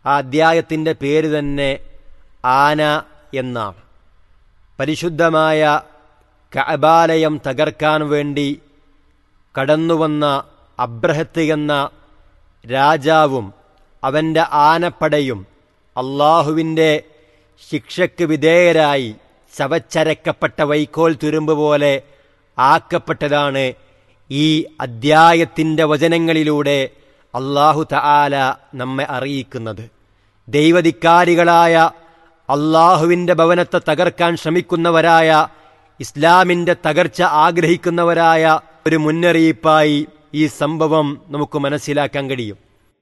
ആ അദ്ധ്യായത്തിൻ്റെ പേര് തന്നെ ആന എന്നാണ് പരിശുദ്ധമായ കഅബാലയം തകർക്കാൻ വേണ്ടി കടന്നുവന്ന അബ്രഹത്ത് എന്ന രാജാവും അവൻ്റെ ആനപ്പടയും അള്ളാഹുവിൻ്റെ ശിക്ഷയ്ക്ക് വിധേയരായി ചവച്ചരക്കപ്പെട്ട വൈക്കോൽ തുരുമ്പ് പോലെ ആക്കപ്പെട്ടതാണ് ഈ അദ്ധ്യായത്തിൻ്റെ വചനങ്ങളിലൂടെ അള്ളാഹു തആല നമ്മെ അറിയിക്കുന്നത് ദൈവധിക്കാരികളായ അള്ളാഹുവിൻ്റെ ഭവനത്തെ തകർക്കാൻ ശ്രമിക്കുന്നവരായ ഇസ്ലാമിൻ്റെ തകർച്ച ആഗ്രഹിക്കുന്നവരായ ഒരു മുന്നറിയിപ്പായി ഈ സംഭവം നമുക്ക് മനസ്സിലാക്കാൻ കഴിയും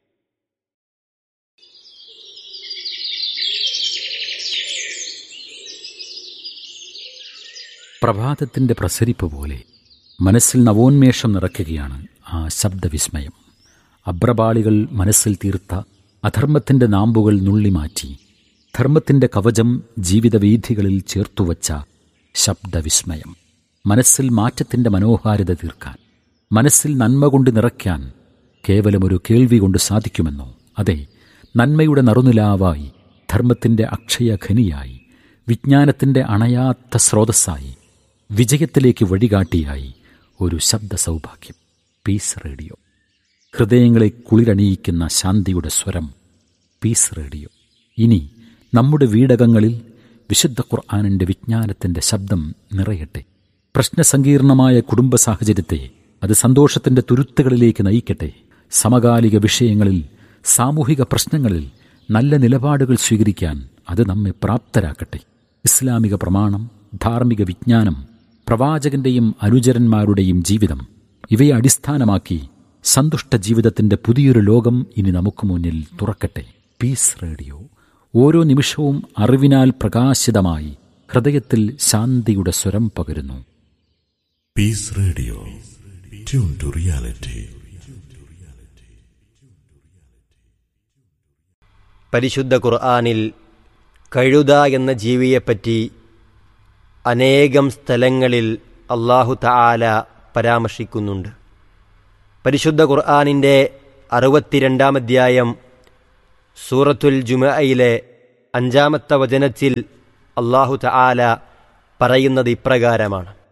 പ്രഭാതത്തിന്റെ പ്രസരിപ്പ് പോലെ മനസ്സിൽ നവോന്മേഷം നിറയ്ക്കുകയാണ് ആ ശബ്ദവിസ്മയം അബ്രപാളികൾ മനസ്സിൽ തീർത്ത അധർമ്മത്തിന്റെ നാമ്പുകൾ നുള്ളിമാറ്റി ധർമ്മത്തിന്റെ കവചം ജീവിതവീഥികളിൽ ചേർത്തുവച്ച ശബ്ദവിസ്മയം മനസ്സിൽ മാറ്റത്തിന്റെ മനോഹാരിത തീർക്കാൻ മനസ്സിൽ നന്മ കൊണ്ട് നിറയ്ക്കാൻ കേവലമൊരു കേൾവി കൊണ്ട് സാധിക്കുമെന്നോ അതെ നന്മയുടെ നറുനിലാവായി ധർമ്മത്തിന്റെ അക്ഷയഖനിയായി വിജ്ഞാനത്തിന്റെ അണയാത്ത സ്രോതസ്സായി വിജയത്തിലേക്ക് വഴികാട്ടിയായി ഒരു ശബ്ദ സൗഭാഗ്യം പീസ് റേഡിയോ ഹൃദയങ്ങളെ കുളിരണിയിക്കുന്ന ശാന്തിയുടെ സ്വരം പീസ് റേഡിയോ ഇനി നമ്മുടെ വീടകങ്ങളിൽ വിശുദ്ധ ഖുർആാനിൻ്റെ വിജ്ഞാനത്തിൻ്റെ ശബ്ദം നിറയട്ടെ പ്രശ്നസങ്കീർണമായ കുടുംബ സാഹചര്യത്തെ അത് സന്തോഷത്തിൻ്റെ തുരുത്തുകളിലേക്ക് നയിക്കട്ടെ സമകാലിക വിഷയങ്ങളിൽ സാമൂഹിക പ്രശ്നങ്ങളിൽ നല്ല നിലപാടുകൾ സ്വീകരിക്കാൻ അത് നമ്മെ പ്രാപ്തരാക്കട്ടെ ഇസ്ലാമിക പ്രമാണം ധാർമ്മിക വിജ്ഞാനം പ്രവാചകന്റെയും അനുചരന്മാരുടെയും ജീവിതം ഇവയെ അടിസ്ഥാനമാക്കി സന്തുഷ്ട ജീവിതത്തിന്റെ പുതിയൊരു ലോകം ഇനി നമുക്ക് മുന്നിൽ തുറക്കട്ടെ പീസ് റേഡിയോ ഓരോ നിമിഷവും അറിവിനാൽ പ്രകാശിതമായി ഹൃദയത്തിൽ ശാന്തിയുടെ സ്വരം പകരുന്നു Peace Radio. Tune to reality. പരിശുദ്ധ ഖുർആാനിൽ കഴുത എന്ന ജീവിയെപ്പറ്റി അനേകം സ്ഥലങ്ങളിൽ അള്ളാഹു തആല പരാമർശിക്കുന്നുണ്ട് പരിശുദ്ധ ഖുർആാനിൻ്റെ അറുപത്തിരണ്ടാം അധ്യായം സൂറത്തുൽ ജുമയിലെ അഞ്ചാമത്തെ വചനത്തിൽ അള്ളാഹു തആല പറയുന്നത് ഇപ്രകാരമാണ്